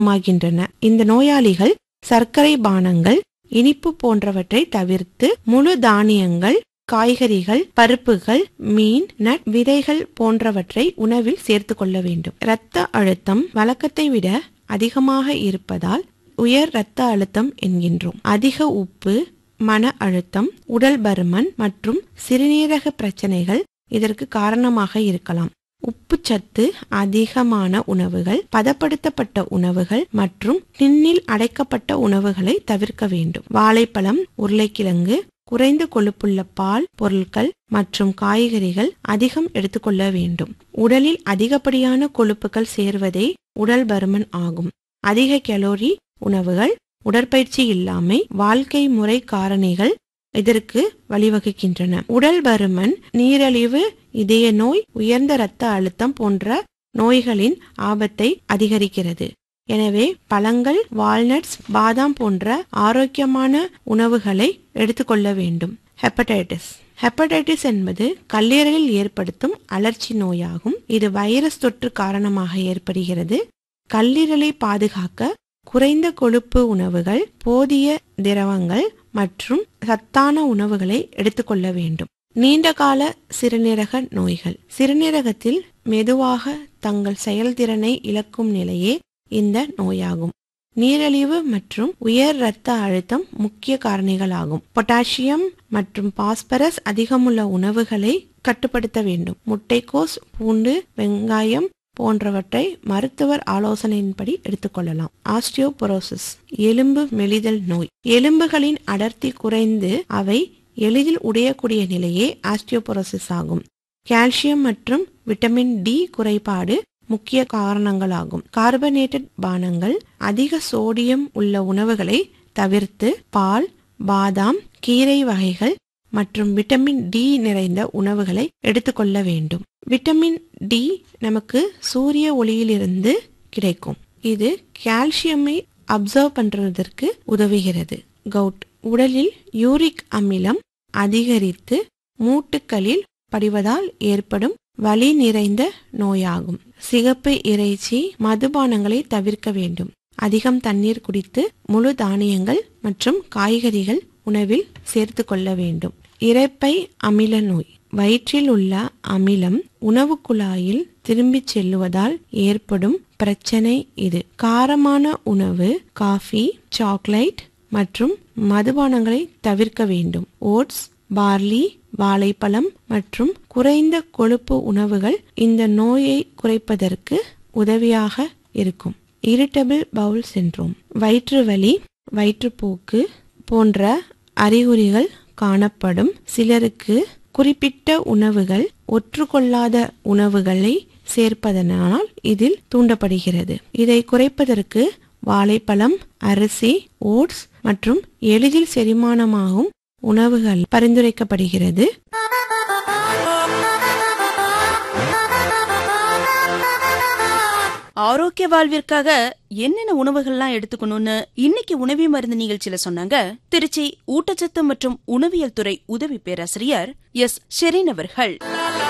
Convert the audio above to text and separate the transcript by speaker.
Speaker 1: மாகின்றன இந்த நோயாளிகள் சர்க்கரை பானங்கள் இனிப்பு போன்றவற்றை தவிர்த்து முழு தானியங்கள் காய்கறிகள் பருப்புகள் மீன் நட் விதைகள் போன்றவற்றை உணவில் சேர்த்து கொள்ள வேண்டும் இரத்த அழுத்தம் வழக்கத்தை விட அதிகமாக இருப்பதால் உயர் இரத்த அழுத்தம் என்கின்றோம் அதிக உப்பு மன அழுத்தம் உடல் பருமன் மற்றும் சிறுநீரக பிரச்சனைகள் இதற்கு காரணமாக இருக்கலாம் உப்புச்சத்து அதிகமான உணவுகள் பதப்படுத்தப்பட்ட உணவுகள் மற்றும் டின்னில் அடைக்கப்பட்ட உணவுகளை தவிர்க்க வேண்டும் வாழைப்பழம் உருளைக்கிழங்கு குறைந்த கொழுப்புள்ள பால் பொருட்கள் மற்றும் காய்கறிகள் அதிகம் எடுத்துக்கொள்ள வேண்டும் உடலில் அதிகப்படியான கொழுப்புகள் சேர்வதே உடல் பருமன் ஆகும் அதிக கலோரி உணவுகள் உடற்பயிற்சி இல்லாமை வாழ்க்கை முறை காரணிகள் இதற்கு வழிவகுக்கின்றன உடல் பருமன் நீரிழிவு இதய நோய் உயர்ந்த இரத்த அழுத்தம் போன்ற நோய்களின் ஆபத்தை அதிகரிக்கிறது எனவே பழங்கள் வால்நட்ஸ் பாதாம் போன்ற ஆரோக்கியமான உணவுகளை எடுத்துக்கொள்ள வேண்டும் ஹெப்படைட்டிஸ் ஹெப்படைட்டிஸ் என்பது கல்லீரலில் ஏற்படுத்தும் அலர்ச்சி நோயாகும் இது வைரஸ் தொற்று காரணமாக ஏற்படுகிறது கல்லீரலை பாதுகாக்க குறைந்த கொழுப்பு உணவுகள் போதிய திரவங்கள் மற்றும் சத்தான உணவுகளை எடுத்துக்கொள்ள வேண்டும் நீண்டகால சிறுநீரக நோய்கள் சிறுநீரகத்தில் மெதுவாக தங்கள் செயல்திறனை இழக்கும் நிலையே இந்த நோயாகும் நீரிழிவு மற்றும் உயர் இரத்த அழுத்தம் முக்கிய காரணிகளாகும் பொட்டாசியம் மற்றும் பாஸ்பரஸ் அதிகமுள்ள உணவுகளை கட்டுப்படுத்த வேண்டும் முட்டைக்கோஸ் பூண்டு வெங்காயம் போன்றவற்றை மருத்துவர் ஆலோசனையின்படி எடுத்துக்கொள்ளலாம் ஆஸ்டியோபொரோசிஸ் எலும்பு மெலிதல் நோய் எலும்புகளின் அடர்த்தி குறைந்து அவை எளிதில் உடையக்கூடிய நிலையே ஆஸ்டியோபொரோசிஸ் ஆகும் கால்சியம் மற்றும் விட்டமின் டி குறைபாடு முக்கிய காரணங்களாகும் கார்பனேட்டட் பானங்கள் அதிக சோடியம் உள்ள உணவுகளை தவிர்த்து பால் பாதாம் கீரை வகைகள் மற்றும் விட்டமின் டி நிறைந்த உணவுகளை எடுத்துக்கொள்ள வேண்டும் விட்டமின் டி நமக்கு சூரிய ஒளியிலிருந்து கிடைக்கும் இது கால்சியமை அப்சர்வ் பண்றதற்கு உதவுகிறது கவுட் உடலில் யூரிக் அமிலம் அதிகரித்து மூட்டுகளில் படிவதால் ஏற்படும் வலி நிறைந்த நோயாகும் சிகப்பு இறைச்சி மதுபானங்களை தவிர்க்க வேண்டும் அதிகம் தண்ணீர் குடித்து முழு தானியங்கள் மற்றும் காய்கறிகள் உணவில் சேர்த்து கொள்ள வேண்டும் இரைப்பை அமில நோய் வயிற்றில் உள்ள அமிலம் உணவு குழாயில் திரும்பிச் செல்லுவதால் ஏற்படும் பிரச்சனை இது காரமான உணவு காஃபி சாக்லேட் மற்றும் மதுபானங்களை தவிர்க்க வேண்டும் ஓட்ஸ் பார்லி வாழைப்பழம் மற்றும் குறைந்த கொழுப்பு உணவுகள் இந்த நோயை குறைப்பதற்கு உதவியாக இருக்கும் இரிட்டபிள் பவுல் சின்ரோம் வயிற்று வலி வயிற்றுப்போக்கு போன்ற அறிகுறிகள் காணப்படும் சிலருக்கு குறிப்பிட்ட உணவுகள் ஒற்றுக்கொள்ளாத உணவுகளை சேர்ப்பதனால் இதில் தூண்டப்படுகிறது இதை குறைப்பதற்கு வாழைப்பழம் அரிசி ஓட்ஸ் மற்றும் எளிதில் செரிமானமாகும் உணவுகள் பரிந்துரைக்கப்படுகிறது
Speaker 2: ஆரோக்கிய வாழ்விற்காக என்னென்ன உணவுகள்லாம் எடுத்துக்கணும்னு இன்னைக்கு உணவி மருந்து நிகழ்ச்சியில சொன்னாங்க திருச்சி ஊட்டச்சத்து மற்றும் உணவியல் துறை உதவி பேராசிரியர் எஸ் ஷெரீன் அவர்கள்